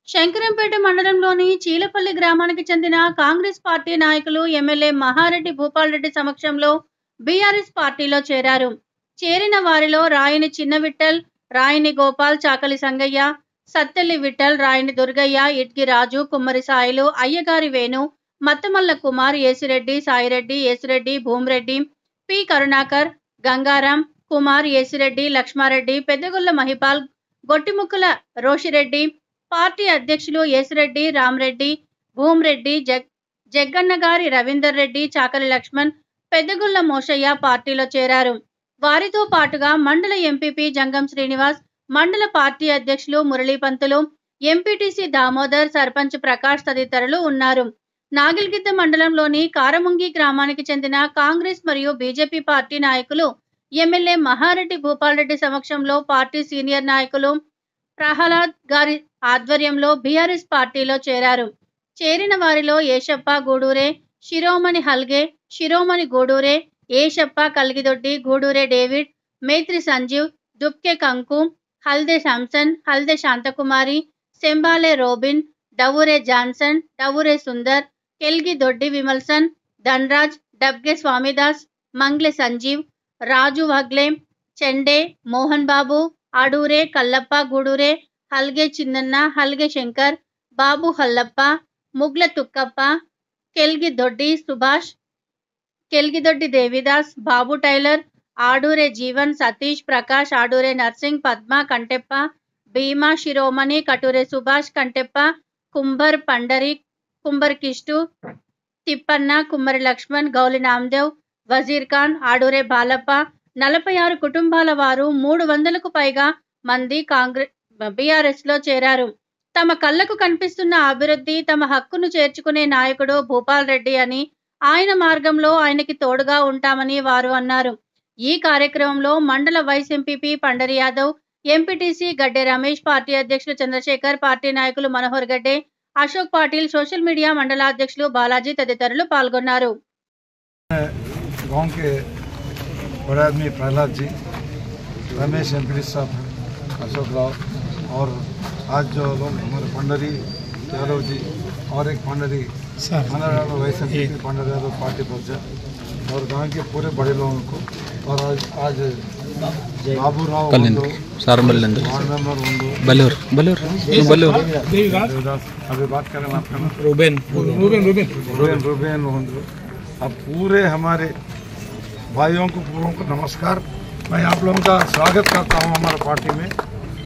శంకరంపేట మండలంలోని చీలపల్లి గ్రామానికి చెందిన కాంగ్రెస్ పార్టీ నాయకులు ఎమ్మెల్యే మహారెడ్డి భూపాల్ రెడ్డి సమక్షంలో బీఆర్ఎస్ పార్టీలో చేరారు చేరిన వారిలో రాయని చిన్న విఠల్ రాయని గోపాల్ చాకలి సంగయ్య సత్తెల్లి విఠల్ రాయని దుర్గయ్య ఇట్కి రాజు కుమ్మరి సాయిలు అయ్యగారి వేణు మత్తమల్ల కుమార్ ఏసిరెడ్డి సాయిరెడ్డి ఏసిరెడ్డి భూమిరెడ్డి పి కరుణాకర్ గంగారాం కుమార్ ఏసిరెడ్డి లక్ష్మారెడ్డి పెద్దగొల్ల మహిపాల్ గొట్టిముక్కుల రోషిరెడ్డి పార్టీ అధ్యక్షులు యేసిరెడ్డి రామరెడ్డి భూమిరెడ్డి జగ్ జగ్గన్నగారి రవీందర్ రెడ్డి చాకలి లక్ష్మణ్ పెద్దగుల్ల మోషయ్య పార్టీలో చేరారు వారితో పాటుగా మండల ఎంపీపీ జంగం శ్రీనివాస్ మండల పార్టీ అధ్యక్షులు మురళీపంతులు ఎంపీటీసీ దామోదర్ సర్పంచ్ ప్రకాష్ తదితరులు ఉన్నారు నాగిల్గిద్ద మండలంలోని కారముంగి గ్రామానికి చెందిన కాంగ్రెస్ మరియు బీజేపీ పార్టీ నాయకులు ఎమ్మెల్యే మహారెడ్డి భూపాల్ రెడ్డి సమక్షంలో పార్టీ సీనియర్ నాయకులు ప్రహ్లాద్ గారి ఆధ్వర్యంలో బీఆర్ఎస్ పార్టీలో చేరారు చేరిన వారిలో Eshappa Gudure Shiromani Halge Shiromani Gudure Eshappa Kalgidoddi Gudure David Metri Sanjeev Dupke Kanku Halde Samson Halde Shantakumari Sembale Robin Davure Johnson Davure Sundar Kelgi Doddi Vimalson Dhanraj డబ్గే Swamidas మంగ్లె Sanjeev రాజు వగ్లే చెండే మోహన్ బాబు అడూరే కల్లప్ప గూడూరే హల్గే చిన్నన్న హల్గే శంకర్ బాబు హల్లప్ప ముగ్ల తుక్కప్ప కెల్గి దొడ్డి సుభాష్ కెల్గిదొడ్డి దేవిదాస్ బాబు టైలర్ ఆడూరే జీవన్ సతీష్ ప్రకాష్ ఆడూరే నర్సింగ్ పద్మ కంటెప్ప భీమా శిరోమణి కటూరే సుభాష్ కంటెప్ప కుంభర్ పండరి కుంభర్ కిష్టు తిప్పన్న కుమ్మరి లక్ష్మణ్ గౌలి నామదేవ్ వజీర్ ఖాన్ ఆడూరే బాలప్ప నలభై ఆరు కుటుంబాల వారు మూడు వందలకు పైగా మంది కాంగ్రెస్ బీఆర్ఎస్ లో చేరారు తమ కళ్ళకు కనిపిస్తున్న అభివృద్ధి తమ హక్కును చేర్చుకునే నాయకుడు భూపాల్ రెడ్డి అని ఆయన మార్గంలో ఆయనకి తోడుగా ఉంటామని వారు అన్నారు ఈ కార్యక్రమంలో మండల vice MPP Pandari Yadav MPTC Gadde Ramesh party అధ్యక్షులు చంద్రశేఖర్ పార్టీ నాయకులు మనోహర్ గడ్డే అశోక్ పాటిల్ సోషల్ మీడియా మండల అధ్యక్షులు బాలాజీ తదితరులు పాల్గొన్నారు गांव के बड़े आदमी प्रहलाद जी रमेश एम साहब अशोक राव और आज जो लोग हमारे पंडरी यादव जी और एक Pandari Manohar vice M P Pandari Yadav party पहुंचा और गांव के पूरे बड़े लोगों को और आज आज बाबू राव ಕಲ್ಲಿಂದ ಸಾರಂಬಲ್ಲಿಂದ वार्ड मेंबर उंडू ಬಲ್ಲೂರು ಬಲ್ಲೂರು ನೀವು ಬಲ್ಲೂರು देवदास अभी बात करें आपका नाम Reuben Reuben Reuben Reuben Reuben होंगे अब पूरे हमारे भाइयों को पूरों को नमस्कार मैं आप लोगों का स्वागत करता हूं हमारे पार्टी में